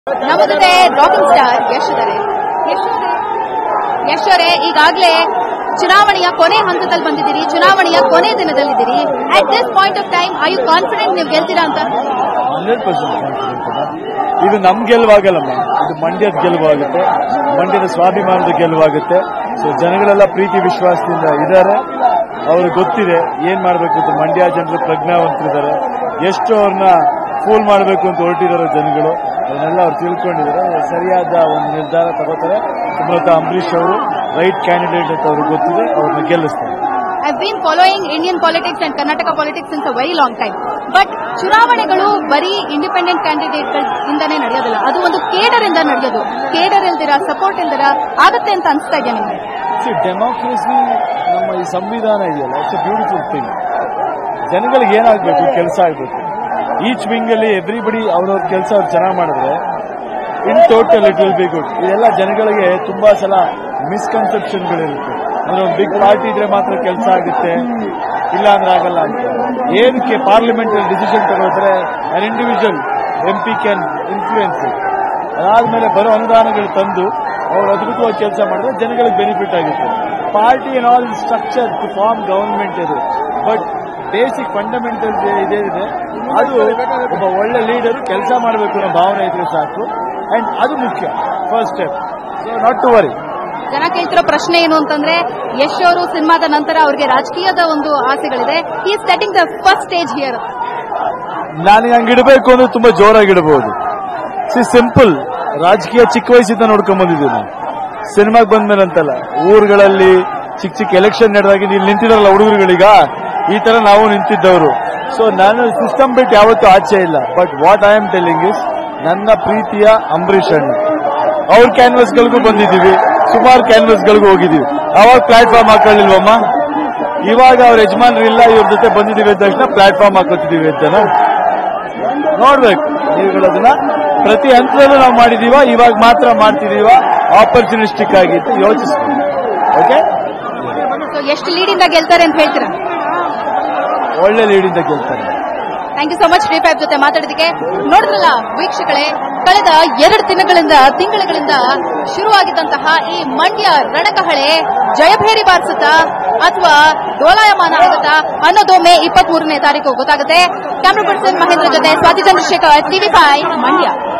ನಮ್ಮ ಜೊತೆ rocking star Yash ಇದ್ದಾರೆ ಯಶ್ ಅವರೇ ಯಶ್ ಅವರೇ ಈಗಾಗಲೇ ಚುನಾವಣೆಯ ಕೊನೆ ಹಂತದಲ್ಲಿ ಬಂದಿದ್ದೀರಿ ಚುನಾವಣೆಯ ಕೊನೆ ದಿನದಲ್ಲಿದ್ದೀರಿ at this point of time I you confident ನೀವು ಗೆಲ್ತೀರಾ ಅಂತ ಹಂಡ್ರೆಡ್ ಪರ್ಸೆಂಟ್ ಇದು ನಮ್ ಗೆಲುವಾಗಲ್ಲಮ್ಮ ಇದು ಮಂಡ್ಯದ ಗೆಲುವಾಗುತ್ತೆ ಮಂಡ್ಯದ ಸ್ವಾಭಿಮಾನದ ಗೆಲುವಾಗುತ್ತೆ ಸೊ ಜನಗಳೆಲ್ಲ ಪ್ರೀತಿ ವಿಶ್ವಾಸದಿಂದ ಇದ್ದಾರೆ ಅವ್ರಿಗೆ ಗೊತ್ತಿದೆ ಏನ್ ಮಾಡಬೇಕು ಅಂತ ಮಂಡ್ಯ ಜನರು ಪ್ರಜ್ಞಾವಂತರಿದ್ದಾರೆ ಎಷ್ಟು ಅವ್ರನ್ನ ಫೂಲ್ ಮಾಡಬೇಕು ಅಂತ ಹೊರಟಿದ್ದಾರೆ ಜನಗಳು ಅದನ್ನೆಲ್ಲ ಅವ್ರು ತಿಳ್ಕೊಂಡಿದ್ದಾರೆ ಸರಿಯಾದ ಒಂದು ನಿರ್ಧಾರ ತಗೋತಾರೆ ಸುಮಲತ ಅಂಬರೀಶ್ ಅವರು ರೈಟ್ ಕ್ಯಾಂಡಿಡೇಟ್ ಅಂತ ಅವ್ರಿಗೆ ಗೊತ್ತಿದೆ ಅವ್ರನ್ನ ಗೆಲ್ಲಿಸ್ತಾರೆ I been following Indian politics and Karnataka politics in a very long time but ಚುನಾವಣೆಗಳು ಬರೀ ಇಂಡಿಪೆಂಡೆಂಟ್ ಕ್ಯಾಂಡಿಡೇಟ್ಗಳಿಂದನೇ ನಡೆಯೋದಿಲ್ಲ ಅದು ಒಂದು ಕೇಡರ್ ಇಂದ ನಡೆಯೋದು ಕೇಡರ್ ಇಲ್ದಿರ ಸಪೋರ್ಟ್ ಇಲ್ದಿರ ಆಗತ್ತೆ ಅಂತ ಅನಿಸ್ತಾ ಇದೆ ನಿಮಗೆ ಡೆಮೋಕ್ರಸಿ ನಮ್ಮ ಈ ಸಂವಿಧಾನ ಇದೆಯಲ್ಲ ಇಟ್ಸ್ ಎ ಬ್ಯೂಟಿಫುಲ್ ಥಿಂಗ್ ಜನಗಳಿಗೆ ಏನಾಗಬೇಕು ಕೆಲಸ ಆಗಬೇಕು ಈಚ್ ವಿಂಗ್ ಅಲ್ಲಿ ಎವ್ರಿಬಡಿ ಅವ್ರವ್ರ ಕೆಲಸ ಅವ್ರು ಚೆನ್ನಾಗಿ ಮಾಡಿದ್ರೆ in total it will be good ಇದೆಲ್ಲ ಜನಗಳಿಗೆ ತುಂಬಾ ಸಲ ಮಿಸ್ಕನ್ಸೆಪ್ಷನ್ಗಳಿರುತ್ತೆ ಅಂದ್ರೆ ಒಂದು ಬಿಗ್ ಪಾರ್ಟಿ ಇದ್ರೆ ಮಾತ್ರ ಕೆಲಸ ಆಗುತ್ತೆ ಇಲ್ಲ ಅಂದ್ರೆ ಆಗಲ್ಲ ಅಂತ ಏನಕ್ಕೆ ಪಾರ್ಲಿಮೆಂಟ್ ಡಿಸಿಷನ್ ತಗೋದ್ರೆ an individual M P can influence ಅದಾದ್ಮೇಲೆ ಬರೋ ಅನುದಾನಗಳು ತಂದು ಅವ್ರು ಅದ್ಭುತವಾಗಿ ಕೆಲಸ ಮಾಡಿದ್ರೆ ಜನಗಳಿಗೆ ಬೆನಿಫಿಟ್ ಆಗುತ್ತೆ party and all structure to form government ಇದು ಬಟ್ ಬೇಸಿಕ್ ಫಂಡಮೆಂಟಲ್ ಇದೇ ಇದೆ ಅದು ಒಬ್ಬ ಒಳ್ಳೆ ಲೀಡರ್ ಕೆಲಸ ಮಾಡಬೇಕು ಅನ್ನೋ ಭಾವನೆ ಇದ್ರೆ ಸಾಕು ಅಂಡ್ ಅದು ಮುಖ್ಯ first step not to worry ಜನ ಕೇಳ್ತಿರೋ ಪ್ರಶ್ನೆ ಏನು ಅಂತಂದ್ರೆ ಯಶ್ ಅವರು ಸಿನಿಮಾದ ನಂತರ ಅವರಿಗೆ ರಾಜಕೀಯದ ಒಂದು ಆಸೆಗಳಿದೆ ಈ setting the first stage here ನನಗೆ ಹಂಗಿಡಬೇಕು ಅಂದ್ರೆ ತುಂಬಾ ಜೋರಾಗಿ ಇಡಬಹುದು ಸಿ ಸಿಂಪಲ್ ರಾಜಕೀಯ ಚಿಕ್ಕ ವಯಸ್ಸಿಂದ ನೋಡ್ಕೊಂಡ್ ಬಂದಿದ್ದೀನಿ ನಾನು ಸಿನಿಮಾಗೆ ಬಂದ್ಮೇಲೆ ಅಂತಲ್ಲ ಊರುಗಳಲ್ಲಿ ಚಿಕ್ಕ ಚಿಕ್ಕ ಎಲೆಕ್ಷನ್ ನಡೆದಾಗ ಇಲ್ಲಿ ನಿಂತಿದಾರಲ್ಲ ಹುಡುಗರುಗಳೀಗ ಈ ತರ ನಾವು ನಿಂತಿದ್ದವರು ಸೊ ನಾನು ಸಿಸ್ಟಮ್ ಬಿಟ್ಟು ಯಾವತ್ತೂ ಆಚೆ ಇಲ್ಲ but what I am telling is ನನ್ನ ಪ್ರೀತಿಯ ಅಂಬರೀಷ್ ಅಣ್ಣ ಅವ್ರ ಕ್ಯಾನ್ವಸ್ಗಳಿಗೂ ಬಂದಿದ್ದೀವಿ ಸುಮಾರು ಕ್ಯಾನ್ವಸ್ಗಳಿಗೂ ಹೋಗಿದ್ದೀವಿ ಅವಾಗ ಪ್ಲಾಟ್ಫಾರ್ಮ್ ಹಾಕೊಳ್ಳಿಲ್ವಮ್ಮ ಇವಾಗ ಅವ್ರ ಯಜಮಾನರಿಲ್ಲ ಇವ್ರ ಜೊತೆ ಬಂದಿದ್ದೀವಿ ಅಂದ ತಕ್ಷಣ ಪ್ಲಾಟ್ಫಾರ್ಮ್ ಹಾಕೋತಿದ್ದೀವಿ ಅಂತನಾ ನೋಡ್ಬೇಕು ನೀವುಗಳದನ್ನ ಪ್ರತಿ ಹಂತದಲ್ಲೂ ನಾವು ಮಾಡಿದೀವ ಇವಾಗ ಮಾತ್ರ ಮಾಡ್ತಿದೀವ ಆಪರ್ಚುನಿಸ್ಟಿಕ್ ಆಗಿತ್ತು ಯೋಚಿಸ್ತೀವಿ ಓಕೆ ಸೊ ಎಷ್ಟು ಲೀಡಿಂದ ಗೆಲ್ತಾರೆ ಅಂತ ಹೇಳ್ತೀರಾ ಒಳ್ಳೆ ಲೀಡಿಂದ ಗೆಲ್ತಾರೆ thank you so much D five ಜೊತೆ ಮಾತಾಡೋದಕ್ಕೆ ನೋಡಿದ್ರಲ್ಲ ವೀಕ್ಷಕಗಳೇ ಕಳೆದ ಎರಡು ದಿನಗಳಿಂದ ತಿಂಗಳುಗಳಿಂದ ಶುರುವಾಗಿದ್ದಂತಹ ಈ ಮಂಡ್ಯ ರಣಕಹಳೆ ಜಯಭೇರಿ ಬಾರಿಸುತ್ತಾ ಅಥವಾ ಡೋಲಾಯಮಾನ ಆಗುತ್ತಾ ಅನ್ನೋದು ಮೇ ಇಪ್ಪತ್ತ್ ಮೂರನೇ ತಾರೀಕು ಗೊತ್ತಾಗುತ್ತೆ ಕ್ಯಾಮ್ರಾ ಪರ್ಸನ್ ಮಹೇಂದ್ರ ಜೊತೆ ಸ್ವಾತಿ ಚಂದ್ರಶೇಖರ್ ಟಿವಿ ಫೈವ್ ಮಂಡ್ಯ